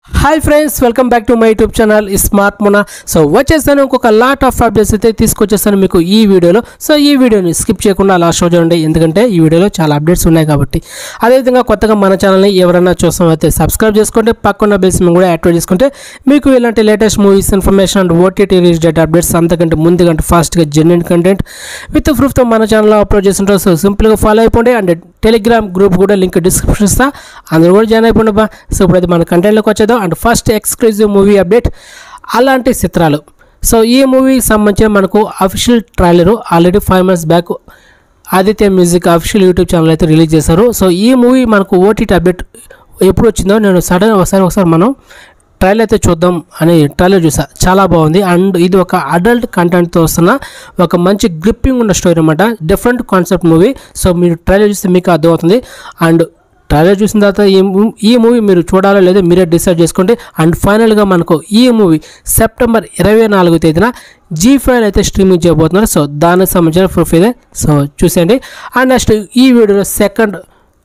hi friends welcome back to my YouTube channel smart మునా so వచ్చేసాను ఇంకొక lot of updates అయితే తీసుకొచ్చేస్తాను మీకు ఈ వీడియోలో సో ఈ వీడియోని స్కిప్ చేయకుండా లాస్ట్ రోజు చూడండి ఎందుకంటే ఈ వీడియోలో చాలా అప్డేట్స్ ఉన్నాయి కాబట్టి అదేవిధంగా కొత్తగా మన ఛానల్ని ఎవరైనా చూస్తాం అయితే సబ్స్క్రైబ్ చేసుకుంటే పక్కన బెల్స్ కూడా యాక్టివేట్ చేసుకుంటే మీకు ఇలాంటి latest movies information and OTT release date updates అంతకంటే ముందుగా ఫాస్ట్గా జెన్యున్ కంటెంట్ విత్ ప్రూఫ్తో మన ఛానల్లో అప్లోడ్ చేస్తుంటారు సో సింపుల్గా ఫాలో అయిపోండి అండ్ టెలిగ్రామ్ గ్రూప్ కూడా లింక్ డిస్క్రిప్షన్ ఇస్తా అందరూ కూడా జాయిన్ అయిపోండి బా సో ఇప్పుడైతే మన కంటెంట్లోకి వచ్చేద్దాం and first exclusive movie update అలాంటి చిత్రాలు సో ఈ మూవీకి సంబంధించిన మనకు official trailer already five months back Aditya music official YouTube channel అయితే రిలీజ్ చేశారు సో ఈ మూవీ మనకు ఓటీటీ అప్డేట్ ఎప్పుడు వచ్చిందో నేను సడన్ ఒకసారి ఒకసారి మనం ట్రైలర్ అయితే చూద్దాం అని ట్రైలర్ చూసా చాలా బాగుంది అండ్ ఇది ఒక అడల్ట్ కంటెంట్తో వస్తున్న ఒక మంచి గ్రిప్పింగ్ ఉన్న స్టోరీ అనమాట డిఫరెంట్ కాన్సెప్ట్ మూవీ సో మీరు ట్రైలర్ చూస్తే మీకు అర్థమవుతుంది అండ్ ట్రైలర్ చూసిన తర్వాత ఈ మూ- ఈ మూవీ మీరు చూడాలో లేదో మీరే డిసైడ్ చేసుకోండి అండ్ ఫైనల్గా మనకు ఈ మూవీ సెప్టెంబర్ ఇరవై నాలుగో తేదీన జీ ఫైవ్ అయితే స్ట్రీమింగ్ చేయబోతున్నారు సో దానికి సంబంధించిన ప్రూఫ్ ఇదే సో చూసేయండి అండ్ నెక్స్ట్ ఈ వీడియోలో సెకండ్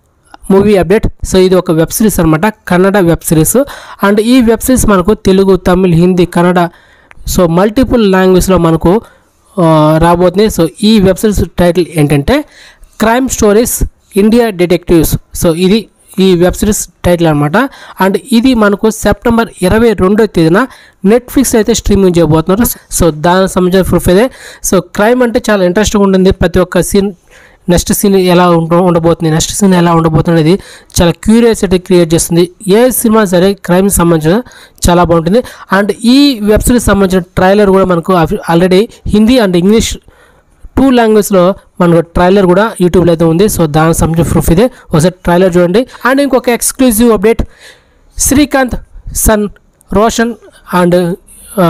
మూవీ అప్డేట్ సో ఇది ఒక వెబ్ సిరీస్ అనమాట కన్నడ వెబ్ సిరీస్ అండ్ ఈ వెబ్ సిరీస్ మనకు తెలుగు తమిళ్ హిందీ కన్నడ సో మల్టిపుల్ లాంగ్వేజ్లో మనకు ఆ, రాబోతుంది సో ఈ వెబ్ సిరీస్ టైటిల్ ఏంటంటే crime stories India detectives so ఇది ఈ వెబ్ సిరీస్ టైటిల్ అనమాట అండ్ ఇది మనకు సెప్టెంబర్ ఇరవై రెండో తేదీన నెట్ఫ్లిక్స్ అయితే స్ట్రీమింగ్ చేయబోతున్నారు సో దానికి సంబంధించిన ప్రూఫ్ ఇదే సో క్రైమ్ అంటే చాలా ఇంట్రెస్టింగ్ ఉంటుంది ప్రతి ఒక్క సీన్ నెక్స్ట్ సీన్ ఎలా ఉండ ఉండబోతుంది నెక్స్ట్ సీన్ ఎలా ఉండబోతుంది అనేది చాలా క్యూరియాసిటీ క్రియేట్ చేస్తుంది ఏ సినిమా సరే క్రైమ్ సంబంధించిన చాలా బాగుంటుంది అండ్ ఈ వెబ్ సిరీస్ సంబంధించిన ట్రైలర్ కూడా మనకు already Hindi and English two లాంగ్వేజ్లో మనకు ట్రైలర్ కూడా యూట్యూబ్లో అయితే ఉంది సో దానికి సంబంధించిన ప్రూఫ్ ఇదే ఒకసారి ట్రైలర్ చూడండి అండ్ ఇంకొక exclusive update Srikanth son Roshan and ఆ,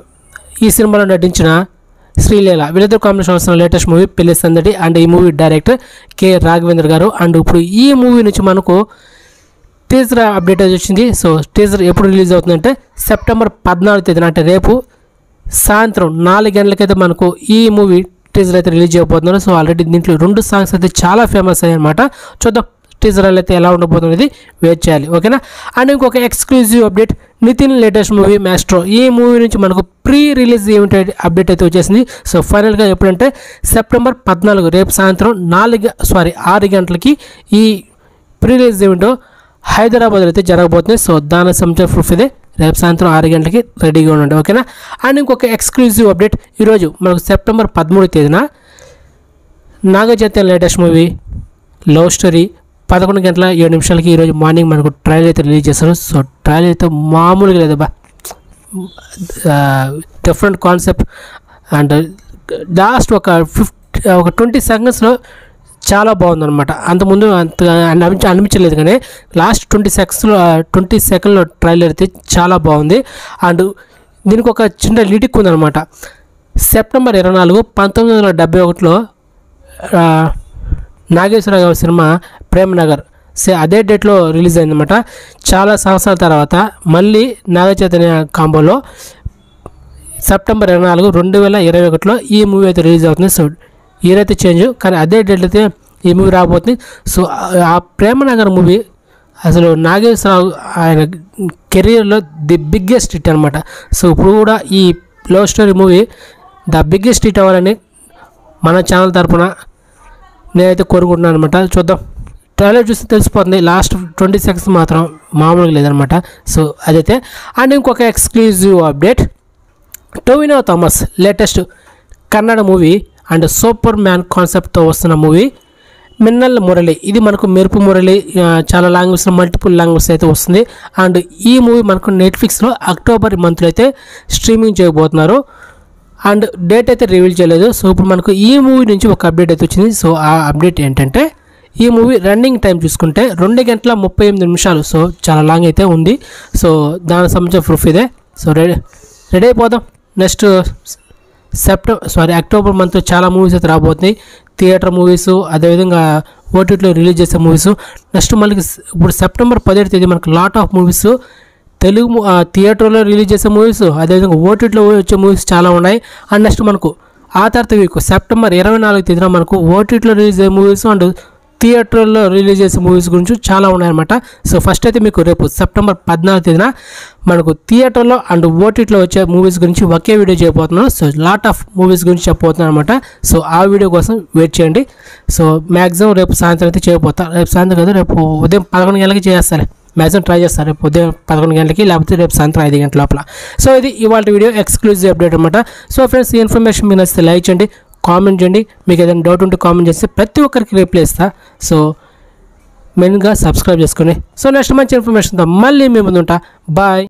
ఈ సినిమాలో నటించిన శ్రీలీల వీళ్ళిద్దరు కాంబినేషన్ వస్తున్న లేటెస్ట్ మూవీ పెళ్లి సందడి అండ్ ఈ మూవీ డైరెక్టర్ కె రాఘవేంద్ర గారు అండ్ ఇప్పుడు ఈ మూవీ నుంచి మనకు టీజర్ అప్డేట్ అయితే వచ్చింది సో టీజర్ ఎప్పుడు రిలీజ్ అవుతుందంటే సెప్టెంబర్ పద్నాలుగు తేదీన అంటే రేపు సాయంత్రం నాలుగు గంటలకైతే మనకు ఈ మూవీ టీజర్ అయితే రిలీజ్ చేయబోతున్నారు సో ఆల్రెడీ దీంట్లో రెండు సాంగ్స్ అయితే చాలా ఫేమస్ అయ్యాయి అనమాట చూద్దాం టీజర్ అయితే ఎలా ఉండబోతున్నది వెయిట్ చేయాలి ఓకేనా అండ్ ఇంకొక exclusive update Nithiin latest movie Maestro ఈ మూవీ నుంచి మనకు ప్రీ రిలీజ్ ఈవెంట్ అప్డేట్ అయితే వచ్చేసింది సో ఫైనల్గా ఎప్పుడంటే సెప్టెంబర్ పద్నాలుగు రేపు సాయంత్రం నాలుగు సారీ ఆరు గంటలకి ఈ ప్రీ రిలీజ్ ఈవెంట్ హైదరాబాద్లో అయితే జరగబోతుంది సో దానికి సంబంధించిన ప్రూఫ్ ఇదే రేపు సాయంత్రం ఆరు గంటలకి రెడీగా ఉండండి ఓకేనా అండ్ ఇంకొక ఎక్స్క్లూజివ్ అప్డేట్ ఈరోజు మనకు సెప్టెంబర్ పదమూడు తేదీన Naga Chaitanya latest movie love story పదకొండు గంటల ఏడు నిమిషాలకి ఈరోజు మార్నింగ్ మనకు ట్రయల్ అయితే రిలీజ్ చేస్తారు సో ట్రయల్ అయితే మామూలుగా లేదు బా డిఫరెంట్ కాన్సెప్ట్ అండ్ లాస్ట్ ఒక ఫిఫ్టీ ఒక ట్వంటీ సెకండ్స్లో చాలా బాగుందన్నమాట అంతకుముందు అంత అనిపించ అనిపించలేదు కానీ లాస్ట్ ట్వంటీ సెకండ్స్లో ట్వంటీ సెకండ్లో ట్రైలర్ అయితే చాలా బాగుంది అండ్ దీనికి ఒక చిన్న లిటిక్ ఉందన్నమాట సెప్టెంబర్ ఇరవై నాలుగు పంతొమ్మిది వందల డెబ్బై ఒకటిలో ఆ, నాగేశ్వరరావు గారి సినిమా ప్రేమనగర్ సే అదే డేట్లో రిలీజ్ అయిందన్నమాట చాలా సంవత్సరాల తర్వాత మళ్ళీ నాగచైతన్య కాంబోలో సెప్టెంబర్ ఇరవై నాలుగు రెండు వేల ఇరవై ఒకటిలో ఈ మూవీ అయితే రిలీజ్ అవుతుంది సో ఇయర్ అయితే చేంజ్ కానీ అదే డేట్ అయితే ఈ మూవీ రాబోతుంది సో ఆ- ఆ ప్రేమనగర్ మూవీ అసలు నాగేశ్వరరావు ఆయన కెరీర్లో ది బిగ్గెస్ట్ హిట్ అనమాట సో ఇప్పుడు కూడా ఈ love story movie the biggest hit అవ్వాలని మన ఛానల్ తరపున నేనైతే కోరుకుంటున్నాను అనమాట చూద్దాం ట్రైలర్ చూస్తే తెలిసిపోతుంది లాస్ట్ ట్వంటీ సెకండ్స్ మాత్రం మామూలుగా లేదనమాట సో అదైతే అండ్ ఇంకొక exclusive update Tovino Thomas latest Kannada movie and superman కాన్సెప్ట్తో వస్తున్న మూవీ మిన్నల్ మురళి ఇది మనకు మెరుపు మురళి ఆ, చాలా లాంగ్వేజ్లో మల్టిపుల్ లాంగ్వేజ్ అయితే వస్తుంది అండ్ ఈ మూవీ మనకు నెట్ఫ్లిక్స్లో అక్టోబర్ మంత్లో అయితే స్ట్రీమింగ్ చేయబోతున్నారు అండ్ డేట్ అయితే రివీల్ చేయలేదు సో ఇప్పుడు మనకు ఈ మూవీ నుంచి ఒక అప్డేట్ అయితే వచ్చింది సో ఆ అప్డేట్ ఏంటంటే ఈ మూవీ రన్నింగ్ టైం చూసుకుంటే రెండు గంటల ముప్పై ఎనిమిది నిమిషాలు సో చాలా లాంగ్ అయితే ఉంది సో దానికి సంబంధించిన ప్రూఫ్ ఇదే సో రెడీ రెడీ అయిపోదాం next September sorry October month చాలా మూవీస్ అయితే రాబోతున్నాయి థియేటర్ మూవీస్ అదేవిధంగా ఓటీటీలో రిలీజ్ చేసే మూవీస్ నెక్స్ట్ మళ్ళీ ఇప్పుడు సెప్టెంబర్ పదిహేడు తేదీ మనకు లాట్ ఆఫ్ మూవీస్ తెలుగు ము- ఆ, థియేటర్లో రిలీజ్ చేసే మూవీస్ అదేవిధంగా ఓటీటీలో వచ్చే మూవీస్ చాలా ఉన్నాయి అండ్ నెక్స్ట్ మనకు ఆ తర్వాత వీక్ సెప్టెంబర్ ఇరవై నాలుగు తేదీన మనకు ఓటీటీలో రిలీజ్ అయ్యే మూవీస్ అండ్ థియేటర్లో రిలీజ్ చేసే మూవీస్ గురించి చాలా ఉన్నాయన్నమాట సో ఫస్ట్ అయితే మీకు రేపు సెప్టెంబర్ పద్నాలుగు తేదీన మనకు థియేటర్లో అండ్ ఓటీటీలో వచ్చే మూవీస్ గురించి ఒకే వీడియో చేయబోతున్నాను సో లాట్ ఆఫ్ మూవీస్ గురించి చెప్పబోతున్నాను అనమాట సో ఆ వీడియో కోసం వెయిట్ చేయండి సో మ్యాక్సిమం రేపు సాయంత్రం అయితే చేయబోతా రేపు సాయంత్రం కదా రేపు ఉదయం పదకొండు గంటలకి చేస్తాను మ్యాక్సిమం ట్రై చేస్తారు రేపు ఉదయం పదకొండు గంటలకి లేకపోతే రేపు సాయంత్రం ఐదు గంటల లోపల సో ఇది ఇవాళ వీడియో ఎక్స్క్లూజివ్ అప్డేట్ అనమాట సో ఫ్రెండ్స్ ఈ ఇన్ఫర్మేషన్ మీకు నచ్చితే లైక్ చేయండి కామెంట్ చేయండి మీకు ఏదైనా డౌట్ ఉంటే కామెంట్ చేస్తే ప్రతి ఒక్కరికి రిప్లై ఇస్తా సో మెయిన్గా సబ్స్క్రైబ్ చేసుకోండి సో నెక్స్ట్ మంచి ఇన్ఫర్మేషన్తో మళ్ళీ మీ ముందు ఉంటా బాయ్